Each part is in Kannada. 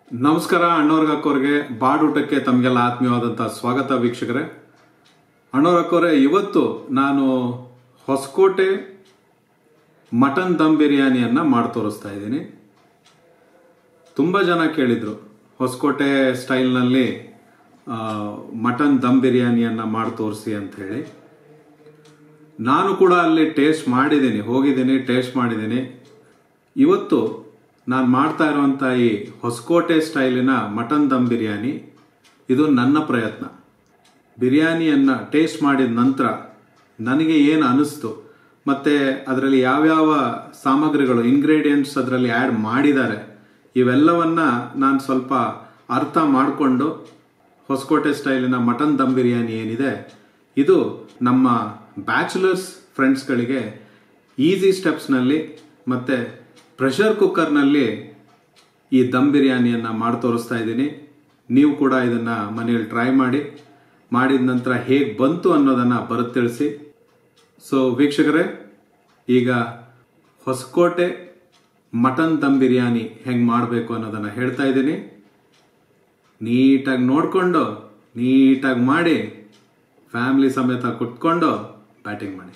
ನಮಸ್ಕಾರ ಅಣ್ಣವ್ರಿಗಕ್ಕೋರ್ಗೆ ಬಾಡೂಟಕ್ಕೆ ತಮಗೆಲ್ಲ ಆತ್ಮೀಯವಾದಂಥ ಸ್ವಾಗತ ವೀಕ್ಷಕರೇ ಅಣ್ಣವ್ರಕ್ಕೋರೆ ಇವತ್ತು ನಾನು ಹೊಸಕೋಟೆ ಮಟನ್ ದಮ್ ಬಿರಿಯಾನಿಯನ್ನ ಮಾಡಿ ತೋರಿಸ್ತಾ ಇದ್ದೀನಿ ತುಂಬ ಜನ ಕೇಳಿದ್ರು ಹೊಸಕೋಟೆ ಸ್ಟೈಲ್ನಲ್ಲಿ ಆ, ಮಟನ್ ದಮ್ ಬಿರಿಯಾನಿಯನ್ನ ಮಾಡಿ ತೋರಿಸಿ ಅಂತ ಹೇಳಿ ನಾನು ಕೂಡ ಅಲ್ಲಿ ಟೇಸ್ಟ್ ಮಾಡಿದ್ದೀನಿ ಹೋಗಿದ್ದೀನಿ ಟೇಸ್ಟ್ ಮಾಡಿದ್ದೀನಿ ಇವತ್ತು ನಾನು ಮಾಡ್ತಾ ಇರುವಂಥ ಈ ಹೊಸಕೋಟೆ ಸ್ಟೈಲಿನ ಮಟನ್ ದಮ್ ಬಿರಿಯಾನಿ ಇದು ನನ್ನ ಪ್ರಯತ್ನ ಬಿರಿಯಾನಿಯನ್ನು ಟೇಸ್ಟ್ ಮಾಡಿದ ನಂತರ ನನಗೆ ಏನು ಅನಿಸ್ತು ಮತ್ತು ಅದರಲ್ಲಿ ಯಾವ್ಯಾವ ಸಾಮಗ್ರಿಗಳು ಇಂಗ್ರೀಡಿಯೆಂಟ್ಸ್ ಅದರಲ್ಲಿ ಆ್ಯಡ್ ಮಾಡಿದ್ದಾರೆ ಇವೆಲ್ಲವನ್ನ ನಾನು ಸ್ವಲ್ಪ ಅರ್ಥ ಮಾಡಿಕೊಂಡು ಹೊಸಕೋಟೆ ಸ್ಟೈಲಿನ ಮಟನ್ ದಮ್ ಬಿರಿಯಾನಿ ಏನಿದೆ ಇದು ನಮ್ಮ ಬ್ಯಾಚುಲರ್ಸ್ ಫ್ರೆಂಡ್ಸ್ಗಳಿಗೆ ಈಸಿ ಸ್ಟೆಪ್ಸ್ನಲ್ಲಿ ಮತ್ತು ಪ್ರೆಷರ್ ಕುಕ್ಕರ್ನಲ್ಲಿ ಈ ದಮ್ ಬಿರಿಯಾನಿಯನ್ನು ಮಾಡಿ ತೋರಿಸ್ತಾ ಇದ್ದೀನಿ ನೀವು ಕೂಡ ಇದನ್ನು ಮನೆಯಲ್ಲಿ ಟ್ರೈ ಮಾಡಿ ಮಾಡಿದ ನಂತರ ಹೇಗೆ ಬಂತು ಅನ್ನೋದನ್ನು ಬರುತ್ತೆ ತಿಳಿಸಿ ಸೊ ವೀಕ್ಷಕರೇ ಈಗ ಹೊಸಕೋಟೆ ಮಟನ್ ದಮ್ ಬಿರಿಯಾನಿ ಹೆಂಗೆ ಮಾಡಬೇಕು ಅನ್ನೋದನ್ನು ಹೇಳ್ತಾ ಇದ್ದೀನಿ ನೀಟಾಗಿ ನೋಡಿಕೊಂಡು ನೀಟಾಗಿ ಮಾಡಿ ಫ್ಯಾಮಿಲಿ ಸಮೇತ ಕುತ್ಕೊಂಡು ಬ್ಯಾಟಿಂಗ್ ಮಾಡಿ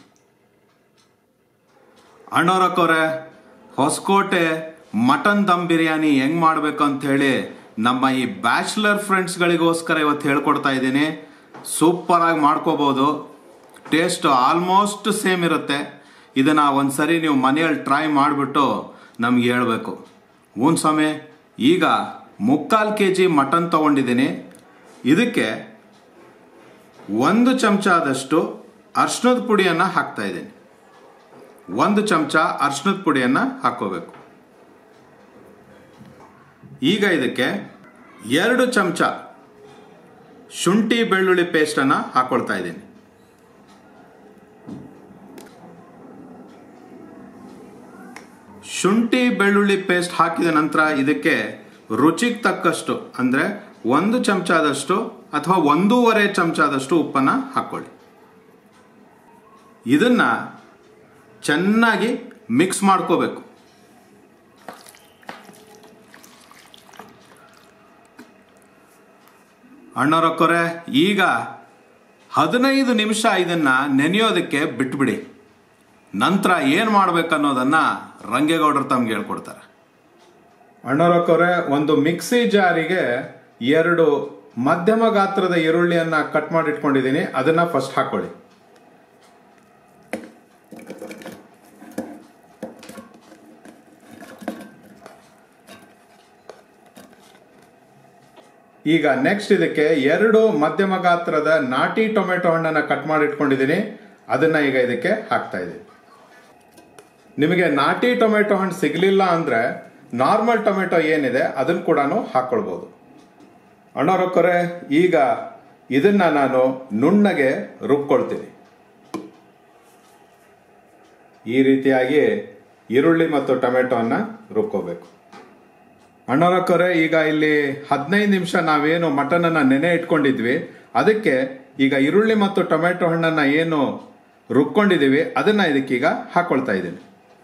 ಅಣ್ಣವ್ರಕ್ಕವ್ರೆ ಹೊಸಕೋಟೆ ಮಟನ್ ದಮ್ ಬಿರಿಯಾನಿ ಹೆಂಗ್ ಮಾಡಬೇಕು ಅಂತ ಹೇಳಿ ನಮ್ಮ ಈ ಬ್ಯಾಚುಲರ್ ಫ್ರೆಂಡ್ಸ್ಗಳಿಗೋಸ್ಕರ ಇವತ್ತು ಹೇಳ್ಕೊಡ್ತಾ ಇದ್ದೀನಿ ಸೂಪರ್ ಆಗಿ ಮಾಡ್ಕೋಬಹುದು ಟೇಸ್ಟ್ ಆಲ್ಮೋಸ್ಟ್ ಸೇಮ್ ಇರುತ್ತೆ ಇದನ್ನ ಒಂದ್ಸರಿ ನೀವು ಮನೆಯಲ್ಲಿ ಟ್ರೈ ಮಾಡಿಬಿಟ್ಟು ನಮ್ಗೆ ಹೇಳ್ಬೇಕು ಹ್ಞೂ ಸ್ವಾಮಿ ಈಗ ಮುಕ್ಕಾಲು ಕೆ ಜಿ ಮಟನ್ ತಗೊಂಡಿದ್ದೀನಿ ಇದಕ್ಕೆ ಒಂದು ಚಮಚ ಆದಷ್ಟು ಅರ್ಶಿನದ ಪುಡಿಯನ್ನು ಹಾಕ್ತಾ ಇದ್ದೀನಿ ಒಂದು ಚಮಚ ಅರ್ಶಿನದ ಪುಡಿಯನ್ನು ಹಾಕೋಬೇಕು ಈಗ ಇದಕ್ಕೆ ಎರಡು ಚಮಚ ಶುಂಠಿ ಬೆಳ್ಳುಳ್ಳಿ ಪೇಸ್ಟನ್ನು ಹಾಕೊಳ್ತಾ ಇದ್ದೀನಿ ಶುಂಠಿ ಬೆಳ್ಳುಳ್ಳಿ ಪೇಸ್ಟ್ ಹಾಕಿದ ನಂತರ ಇದಕ್ಕೆ ರುಚಿಗೆ ತಕ್ಕಷ್ಟು ಅಂದರೆ ಒಂದು ಚಮಚದಷ್ಟು ಅಥವಾ ಒಂದೂವರೆ ಚಮಚದಷ್ಟು ಉಪ್ಪನ್ನು ಹಾಕ್ಕೊಳ್ಳಿ ಇದನ್ನ ಚೆನ್ನಾಗಿ ಮಿಕ್ಸ್ ಮಾಡ್ಕೋಬೇಕು ಅಣ್ಣವ್ರಕ್ಕೊರೆ ಈಗ ಹದಿನೈದು ನಿಮಿಷ ಇದನ್ನ ನೆನೆಯೋದಕ್ಕೆ ಬಿಟ್ಬಿಡಿ ನಂತರ ಏನು ಮಾಡ್ಬೇಕನ್ನೋದನ್ನ ರಂಗೇಗೌಡರು ತಮ್ಗೆ ಹೇಳ್ಕೊಡ್ತಾರೆ ಅಣ್ಣವ್ರಕ್ಕೊರೆ ಒಂದು ಮಿಕ್ಸಿ ಜಾರಿಗೆ ಎರಡು ಮಧ್ಯಮ ಗಾತ್ರದ ಈರುಳ್ಳಿಯನ್ನ ಕಟ್ ಮಾಡಿ ಇಟ್ಕೊಂಡಿದ್ದೀನಿ ಅದನ್ನ ಫಸ್ಟ್ ಹಾಕೊಳ್ಳಿ ಈಗ ನೆಕ್ಸ್ಟ್ ಇದಕ್ಕೆ ಎರಡು ಮಧ್ಯಮ ಗಾತ್ರದ ನಾಟಿ ಟೊಮೆಟೊ ಹಣ್ಣನ್ನ ಕಟ್ ಮಾಡಿ ಇಟ್ಕೊಂಡಿದ್ದೀನಿ ಅದನ್ನ ಈಗ ಇದಕ್ಕೆ ಹಾಕ್ತಾ ಇದ್ದೀನಿ ನಿಮಗೆ ನಾಟಿ ಟೊಮೆಟೊ ಹಣ್ಣು ಸಿಗಲಿಲ್ಲ ಅಂದ್ರೆ ನಾರ್ಮಲ್ ಟೊಮೆಟೊ ಏನಿದೆ ಅದನ್ನ ಕೂಡ ಹಾಕೊಳ್ಬಹುದು ಅಣ್ಣರೊಕ್ಕರೆ ಈಗ ಇದನ್ನ ನಾನು ನುಣ್ಣಗೆ ರುಬ್ಕೊಳ್ತೀನಿ ಈ ರೀತಿಯಾಗಿ ಈರುಳ್ಳಿ ಮತ್ತು ಟೊಮೆಟೊನ ರುಬ್ಕೋಬೇಕು ಅಣ್ಣರಕ್ಕರೆ ಈಗ ಇಲ್ಲಿ ಹದಿನೈದು ನಿಮಿಷ ನಾವೇನು ಮಟನ್ ಅನ್ನ ನೆನೆ ಇಟ್ಕೊಂಡಿದ್ವಿ ಅದಕ್ಕೆ ಈಗ ಈರುಳ್ಳಿ ಮತ್ತು ಟೊಮೆಟೊ ಹಣ್ಣನ್ನ ಏನು ರುಬ್ಕೊಂಡಿದೀವಿ ಅದನ್ನ ಇದಕ್ಕೀಗ ಹಾಕೊಳ್ತಾ ಇದ್ದೀನಿ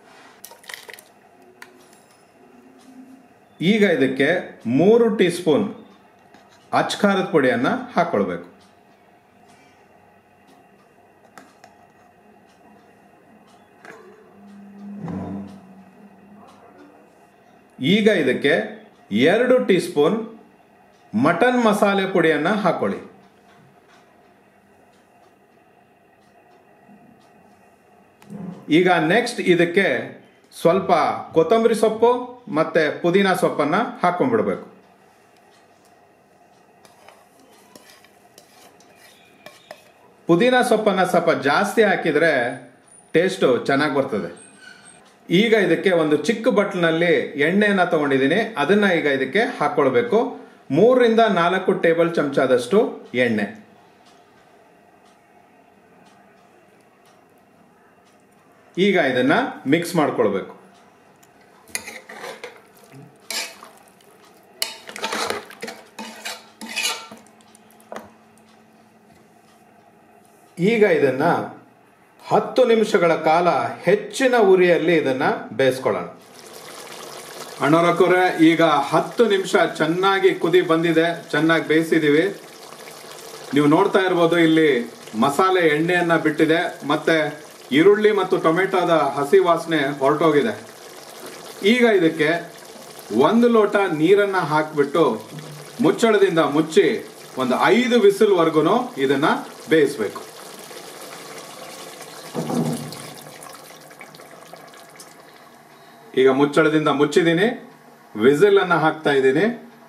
ಈಗ ಇದಕ್ಕೆ ಮೂರು ಟೀ ಸ್ಪೂನ್ ಅಚ್ಕಾರದ ಪುಡಿಯನ್ನ ಹಾಕೊಳ್ಬೇಕು ಈಗ ಇದಕ್ಕೆ ಎರಡು ಟೀ ಸ್ಪೂನ್ ಮಟನ್ ಮಸಾಲೆ ಪುಡಿಯನ್ನ ಹಾಕೊಳ್ಳಿ ಈಗ ನೆಕ್ಸ್ಟ್ ಇದಕ್ಕೆ ಸ್ವಲ್ಪ ಕೊತ್ತಂಬರಿ ಸೊಪ್ಪು ಮತ್ತೆ ಪುದೀನ ಸೊಪ್ಪನ್ನ ಹಾಕೊಂಡ್ಬಿಡ್ಬೇಕು ಪುದೀನ ಸೊಪ್ಪನ್ನ ಸ್ವಲ್ಪ ಜಾಸ್ತಿ ಹಾಕಿದ್ರೆ ಟೇಸ್ಟು ಚೆನ್ನಾಗಿ ಬರ್ತದೆ ಈಗ ಇದಕ್ಕೆ ಒಂದು ಚಿಕ್ಕ ಬಟ್ಲಿನಲ್ಲಿ ಎಣ್ಣೆಯನ್ನ ತಗೊಂಡಿದ್ದೀನಿ ಅದನ್ನ ಈಗ ಇದಕ್ಕೆ ಹಾಕೊಳ್ಬೇಕು ಮೂರರಿಂದ ನಾಲ್ಕು ಟೇಬಲ್ ಚಮಚದಷ್ಟು ಎಣ್ಣೆ ಈಗ ಇದನ್ನ ಮಿಕ್ಸ್ ಮಾಡ್ಕೊಳ್ಬೇಕು ಈಗ ಇದನ್ನ ಹತ್ತು ನಿಮಿಷಗಳ ಕಾಲ ಹೆಚ್ಚಿನ ಉರಿಯಲ್ಲಿ ಇದನ್ನ ಬೇಯಿಸ್ಕೊಳ್ಳೋಣ ಅಣ್ಣವರಕ್ಕವ್ರೆ ಈಗ ಹತ್ತು ನಿಮಿಷ ಚೆನ್ನಾಗಿ ಕುದಿ ಬಂದಿದೆ ಚೆನ್ನಾಗಿ ಬೇಯಿಸಿದೀವಿ ನೀವು ನೋಡ್ತಾ ಇರ್ಬೋದು ಇಲ್ಲಿ ಮಸಾಲೆ ಎಣ್ಣೆಯನ್ನ ಬಿಟ್ಟಿದೆ ಮತ್ತೆ ಈರುಳ್ಳಿ ಮತ್ತು ಟೊಮೆಟೊದ ಹಸಿ ವಾಸನೆ ಹೊರಟೋಗಿದೆ ಈಗ ಇದಕ್ಕೆ ಒಂದು ಲೋಟ ನೀರನ್ನ ಹಾಕ್ಬಿಟ್ಟು ಮುಚ್ಚಳದಿಂದ ಮುಚ್ಚಿ ಒಂದು ಐದು ವಿಸಿಲ್ ವರ್ಗುನು ಇದನ್ನ ಬೇಯಿಸ್ಬೇಕು ಈಗ ಮುಚ್ಚಳದಿಂದ ಮುಚ್ಚಿದ್ದೀನಿ ವಿಸಿಲ್ ಅನ್ನ ಹಾಕ್ತಾ ಇದ್ದೀನಿ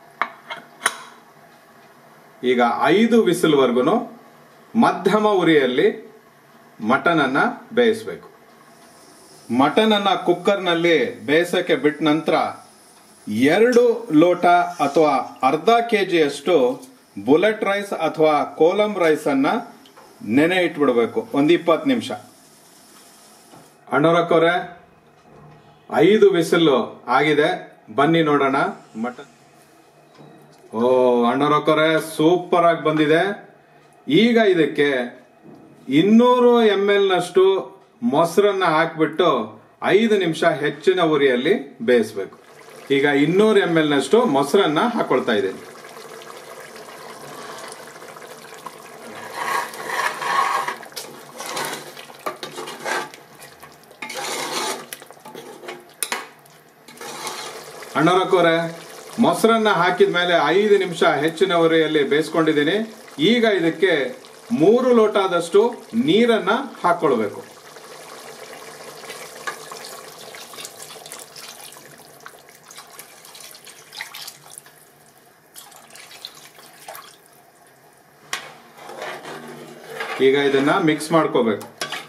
ಈಗ ಐದು ವಿಸಿಲ್ ವರ್ಗುನು ಮಧ್ಯಮ ಉರಿಯಲ್ಲಿ ಮಟನ್ ಅನ್ನ ಬೇಯಿಸ್ಬೇಕು ಮಟನ್ ಅನ್ನ ಕುಕ್ಕರ್ನಲ್ಲಿ ಬೇಯಿಸಕ್ಕೆ ಬಿಟ್ಟ ನಂತರ ಎರಡು ಲೋಟ ಅಥವಾ ಅರ್ಧ ಕೆ ಜಿಯಷ್ಟು ಬುಲೆಟ್ ರೈಸ್ ಅಥವಾ ಕೋಲಂ ರೈಸ್ ಅನ್ನ ನೆನೆ ಇಟ್ಬಿಡ್ಬೇಕು ಒಂದು ಇಪ್ಪತ್ತು ನಿಮಿಷ ಅಣ್ಣವರಕ್ಕವ್ರೆ ಐದು ವಿಸಿಲ್ ಆಗಿದೆ ಬನ್ನಿ ನೋಡೋಣ ಮಟನ್ ಓ ಅಣ್ಣವರಕ್ಕವ್ರೆ ಸೂಪರ್ ಆಗಿ ಬಂದಿದೆ ಈಗ ಇದಕ್ಕೆ ಇನ್ನೂರು ಎಂ ಎಲ್ ನಷ್ಟು ಮೊಸರನ್ನ ಹಾಕ್ಬಿಟ್ಟು ಐದು ನಿಮಿಷ ಹೆಚ್ಚಿನ ಉರಿಯಲ್ಲಿ ಬೇಯಿಸ್ಬೇಕು ಈಗ ಇನ್ನೂರು ಎಂ ಎಲ್ ನಷ್ಟು ಮೊಸರನ್ನ ಹಾಕೊಳ್ತಾ ಇದ್ದೀನಿ ಅಣ್ಣರಕೋರೆ ಮೊಸರನ್ನ ಹಾಕಿದ ಮೇಲೆ ಐದು ನಿಮಿಷ ಹೆಚ್ಚಿನ ಉರಿಯಲ್ಲಿ ಬೇಯಿಸ್ಕೊಂಡಿದ್ದೀನಿ ಈಗ ಇದಕ್ಕೆ ಮೂರು ಲೋಟದಷ್ಟು ನೀರನ್ನ ಹಾಕೊಳ್ಬೇಕು ಈಗ ಇದನ್ನ ಮಿಕ್ಸ್ ಮಾಡ್ಕೋಬೇಕು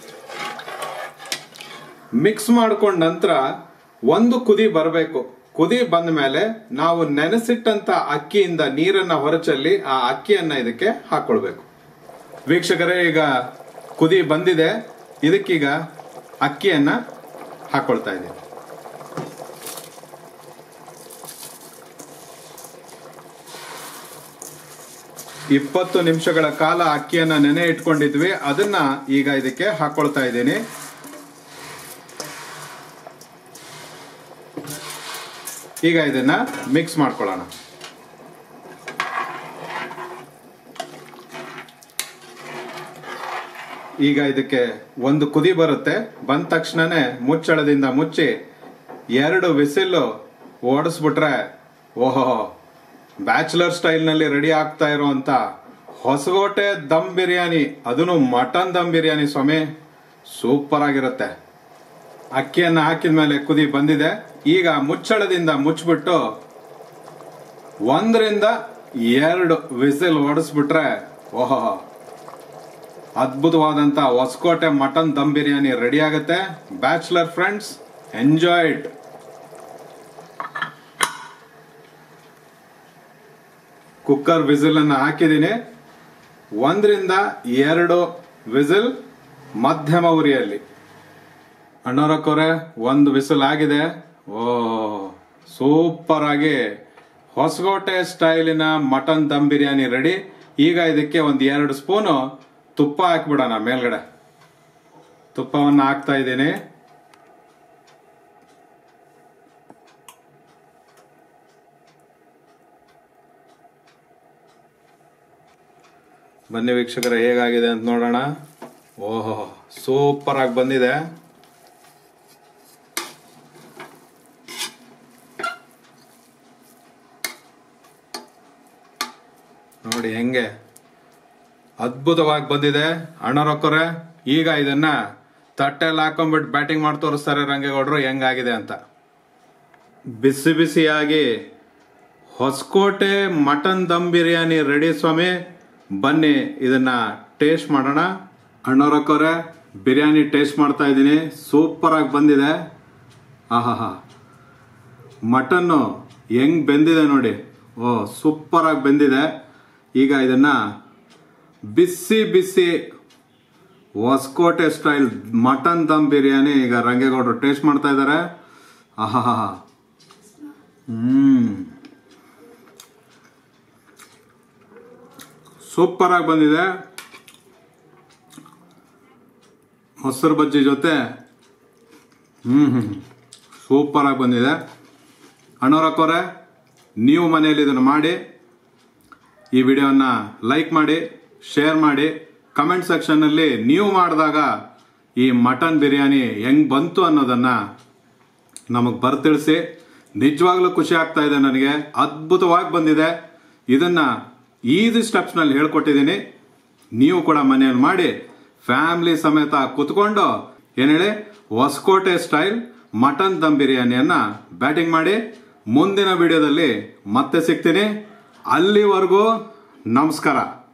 ಮಿಕ್ಸ್ ಮಾಡ್ಕೊಂಡ ನಂತರ ಒಂದು ಕುದಿ ಬರಬೇಕು ಕುದಿ ಬಂದ ಮೇಲೆ ನಾವು ನೆನೆಸಿಟ್ಟಂತ ಅಕ್ಕಿಯಿಂದ ನೀರನ್ನ ಹೊರಚಲ್ಲಿ ಆ ಅಕ್ಕಿಯನ್ನ ಇದಕ್ಕೆ ಹಾಕೊಳ್ಬೇಕು ವೀಕ್ಷಕರೇ ಈಗ ಕುದಿ ಬಂದಿದೆ ಇದಕ್ಕೀಗ ಅಕ್ಕಿಯನ್ನ ಹಾಕೊಳ್ತಾ ಇದ್ದೀನಿ ಇಪ್ಪತ್ತು ನಿಮಿಷಗಳ ಕಾಲ ಅಕ್ಕಿಯನ್ನ ನೆನೆ ಇಟ್ಕೊಂಡಿದ್ವಿ ಅದನ್ನ ಈಗ ಇದಕ್ಕೆ ಹಾಕೊಳ್ತಾ ಇದ್ದೀನಿ ಈಗ ಇದನ್ನ ಮಿಕ್ಸ್ ಮಾಡ್ಕೊಳ್ಳೋಣ ಈಗ ಇದಕ್ಕೆ ಒಂದು ಕುದಿ ಬರುತ್ತೆ ಬಂದ ತಕ್ಷಣನೇ ಮುಚ್ಚಳದಿಂದ ಮುಚ್ಚಿ ಎರಡು ವಿಸಿಲ್ ಓಡಿಸ್ಬಿಟ್ರೆ ಓಹೋ ಬ್ಯಾಚುಲರ್ ಸ್ಟೈಲ್ನಲ್ಲಿ ರೆಡಿ ಆಗ್ತಾ ಇರುವಂತ ಹೊಸಗೋಟೆ ದಮ್ ಬಿರಿಯಾನಿ ಅದನ್ನು ಮಟನ್ ದಮ್ ಬಿರಿಯಾನಿ ಸ್ವಾಮಿ ಸೂಪರ್ ಆಗಿರುತ್ತೆ ಅಕ್ಕಿಯನ್ನ ಹಾಕಿದ ಮೇಲೆ ಕುದಿ ಬಂದಿದೆ ಈಗ ಮುಚ್ಚಳದಿಂದ ಮುಚ್ಚಿಬಿಟ್ಟು ಒಂದರಿಂದ ಎರಡು ವಿಸಿಲ್ ಹೊಡೆಸ್ಬಿಟ್ರೆ ಓಹೋ ಅದ್ಭುತವಾದಂತ ಹೊಸಕೋಟೆ ಮಟನ್ ದಮ್ ಬಿರಿಯಾನಿ ರೆಡಿ ಆಗುತ್ತೆ bachelor friends enjoy it cooker whistle ಅನ್ನ ಹಾಕಿದ್ದೀನಿ ಒಂದರಿಂದ ಎರಡು ವಿಸಿಲ್ ಮಧ್ಯಮ ಉರಿಯಲ್ಲಿ ಅಣ್ಣವರಕ್ಕವ್ರೆ ಒಂದು ವಿಸಿಲ್ ಆಗಿದೆ ಓ ಸೂಪರ್ ಆಗಿ ಹೊಸಗೋಟೆ ಸ್ಟೈಲಿನ ಮಟನ್ ದಮ್ ಬಿರಿಯಾನಿ ರೆಡಿ ಈಗ ಇದಕ್ಕೆ ಒಂದು ಎರಡು ಸ್ಪೂನು ತುಪ್ಪ ಹಾಕ್ಬಿಡೋಣ ಮೇಲ್ಗಡೆ ತುಪ್ಪವನ್ನು ಹಾಕ್ತಾ ಇದ್ದೀನಿ ಬನ್ನಿ ವೀಕ್ಷಕರೇ ಹೇಗಾಗಿದೆ ಅಂತ ನೋಡೋಣ ಓಹೋ ಸೂಪರ್ ಆಗಿ ಬಂದಿದೆ ನೋಡಿ ಹೆಂಗೆ ಅದ್ಭುತವಾಗಿ ಬಂದಿದೆ ಅಣ್ಣರೊಕ್ಕರೆ ಈಗ ಇದನ್ನ ತಟ್ಟೆಲ್ಲಿ ಹಾಕೊಂಡ್ಬಿಟ್ಟು ಬ್ಯಾಟಿಂಗ್ ಮಾಡಿ ತೋರಿಸ್ತಾರೆ ರಂಗೇಗೌಡರು ಹೆಂಗಾಗಿದೆ ಅಂತ ಬಿಸಿ ಬಿಸಿಯಾಗಿ ಹೊಸಕೋಟೆ ಮಟನ್ ದಮ್ ಬಿರಿಯಾನಿ ರೆಡಿ ಸ್ವಾಮಿ ಬನ್ನಿ ಇದನ್ನ ಟೇಸ್ಟ್ ಮಾಡೋಣ ಅಣ್ಣವರಕ್ಕವ್ರೆ ಬಿರಿಯಾನಿ ಟೇಸ್ಟ್ ಮಾಡ್ತಾ ಇದ್ದೀನಿ ಸೂಪರ್ ಆಗಿ ಬಂದಿದೆ ಆಹಾ ಮಟನ್ನು ಹೆಂಗ್ ಬೆಂದಿದೆ ನೋಡಿ ಓ ಸೂಪರ್ ಆಗಿ ಬೆಂದಿದೆ ಈಗ ಇದನ್ನ ಬಿಸಿ ಬಿಸಿ ಹೊಸಕೋಟೆ ಸ್ಟೈಲ್ ಮಟನ್ ದಮ್ ಬಿರಿಯಾನಿ ಈಗ ರಂಗೇಗೌಡರು ಟೇಸ್ಟ್ ಮಾಡ್ತಾ ಇದ್ದಾರೆ ಆಹಾ ಹ್ಮ್ ಸೂಪರ್ ಆಗಿ ಬಂದಿದೆ ಮೊಸರು ಬಜ್ಜಿ ಜೊತೆ ಹ್ಮ್ ಹ್ಮ್ ಸೂಪರ್ ಆಗಿ ಬಂದಿದೆ ಅಣ್ಣವ್ರಕ್ಕೋರೆ ನೀವು ಮನೆಯಲ್ಲಿ ಇದನ್ನು ಮಾಡಿ ಈ ವಿಡಿಯೋನ ಲೈಕ್ ಮಾಡಿ ಶೇರ್ ಮಾಡಿ ಕಮೆಂಟ್ ಸೆಕ್ಷನ್ನಲ್ಲಿ ನೀವು ಮಾಡಿದಾಗ ಈ ಮಟನ್ ಬಿರಿಯಾನಿ ಹೆಂಗ್ ಬಂತು ಅನ್ನೋದನ್ನ ನಮಗೆ ಬರ್ತಿಳಿಸಿ ನಿಜವಾಗ್ಲೂ ಖುಷಿ ಆಗ್ತಾ ಇದೆ ನನಗೆ ಅದ್ಭುತವಾಗಿ ಬಂದಿದೆ ಇದನ್ನ ಈಸಿ ಸ್ಟೆಪ್ಸ್ನಲ್ಲಿ ಹೇಳ್ಕೊಟ್ಟಿದ್ದೀನಿ ನೀವು ಕೂಡ ಮನೆಯಲ್ಲಿ ಮಾಡಿ ಫ್ಯಾಮಿಲಿ ಸಮೇತ ಕುತ್ಕೊಂಡು ಏನ್ ಹೇಳಿ ಹೊಸಕೋಟೆ ಸ್ಟೈಲ್ ಮಟನ್ ದಮ್ ಬಿರಿಯಾನಿಯನ್ನ ಬ್ಯಾಟಿಂಗ್ ಮಾಡಿ ಮುಂದಿನ ವಿಡಿಯೋದಲ್ಲಿ ಮತ್ತೆ ಸಿಗ್ತೀನಿ ಅಲ್ಲಿವರೆಗೂ ನಮಸ್ಕಾರ